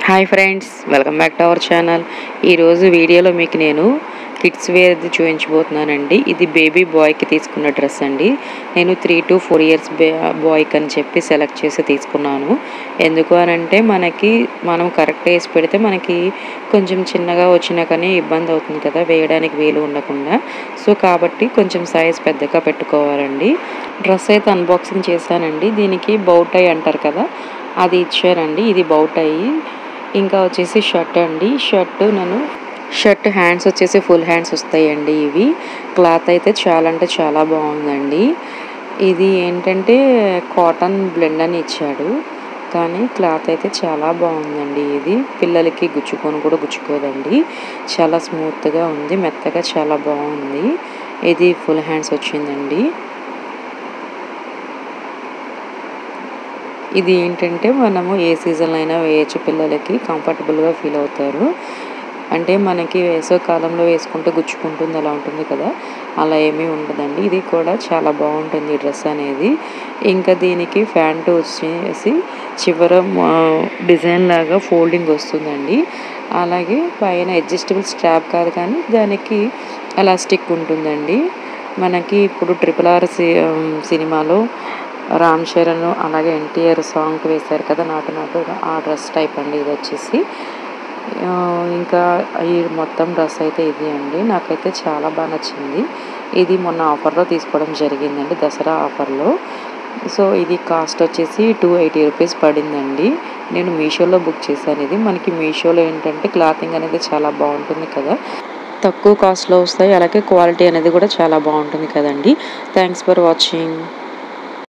hi friends welcome back to our channel ఈరోజు వీడియోలో మీకు నేను కిడ్స్ వేర్ది చూపించబోతున్నానండి ఇది బేబీ బాయ్కి తీసుకున్న డ్రెస్ అండి నేను త్రీ టు ఫోర్ ఇయర్స్ బాయ్కి అని చెప్పి సెలెక్ట్ చేసి తీసుకున్నాను ఎందుకు అని అంటే మనకి మనం కరెక్ట్ వేసి పెడితే మనకి కొంచెం చిన్నగా వచ్చినా కానీ ఇబ్బంది అవుతుంది కదా వేయడానికి వీలు ఉండకుండా సో కాబట్టి కొంచెం సైజ్ పెద్దగా పెట్టుకోవాలండి డ్రెస్ అయితే అన్బాక్సింగ్ చేశానండి దీనికి బౌటై అంటారు కదా అది ఇచ్చారండి ఇది బౌటై ఇంకా వచ్చేసి షర్ట్ అండి షర్ట్ నేను షర్ట్ హ్యాండ్స్ వచ్చేసి ఫుల్ హ్యాండ్స్ వస్తాయండి ఇవి క్లాత్ అయితే చాలా అంటే చాలా బాగుందండి ఇది ఏంటంటే కాటన్ బ్లెండ్ అని ఇచ్చాడు కానీ క్లాత్ అయితే చాలా బాగుందండి ఇది పిల్లలకి గుచ్చుకొని కూడా గుచ్చుకోదండి చాలా స్మూత్గా ఉంది మెత్తగా చాలా బాగుంది ఇది ఫుల్ హ్యాండ్స్ వచ్చిందండి ఇది ఏంటంటే మనము ఏ సీజన్లో అయినా వేయచ్చు పిల్లలకి కంఫర్టబుల్గా ఫీల్ అవుతారు అంటే మనకి వేసవ కాలంలో వేసుకుంటే గుచ్చుకుంటుంది అలా ఉంటుంది కదా అలా ఏమీ ఉండదండి ఇది కూడా చాలా బాగుంటుంది ఈ డ్రెస్ అనేది ఇంకా దీనికి ప్యాంట్ వచ్చేసి చివర డిజైన్ లాగా ఫోల్డింగ్ వస్తుందండి అలాగే పైన అడ్జస్టబుల్ స్ట్రాప్ కాదు కానీ దానికి ఎలాస్టిక్ ఉంటుందండి మనకి ఇప్పుడు ట్రిపుల్ ఆర్ సినిమాలో రామ్ చరణ్ అలాగే ఎన్టీఆర్ సాంగ్ వేశారు కదా నాటు నాటు ఆ డ్రెస్ టైప్ అండి ఇది వచ్చేసి ఇంకా ఈ మొత్తం డ్రెస్ అయితే ఇది అండి నాకైతే చాలా బాగా నచ్చింది ఇది మొన్న ఆఫర్లో తీసుకోవడం జరిగిందండి దసరా ఆఫర్లో సో ఇది కాస్ట్ వచ్చేసి టూ ఎయిటీ రూపీస్ పడిందండి నేను మీషోలో బుక్ చేశాను ఇది మనకి మీషోలో ఏంటంటే క్లాతింగ్ అనేది చాలా బాగుంటుంది కదా తక్కువ కాస్ట్లో వస్తాయి అలాగే క్వాలిటీ అనేది కూడా చాలా బాగుంటుంది కదండి థ్యాంక్స్ ఫర్ వాచింగ్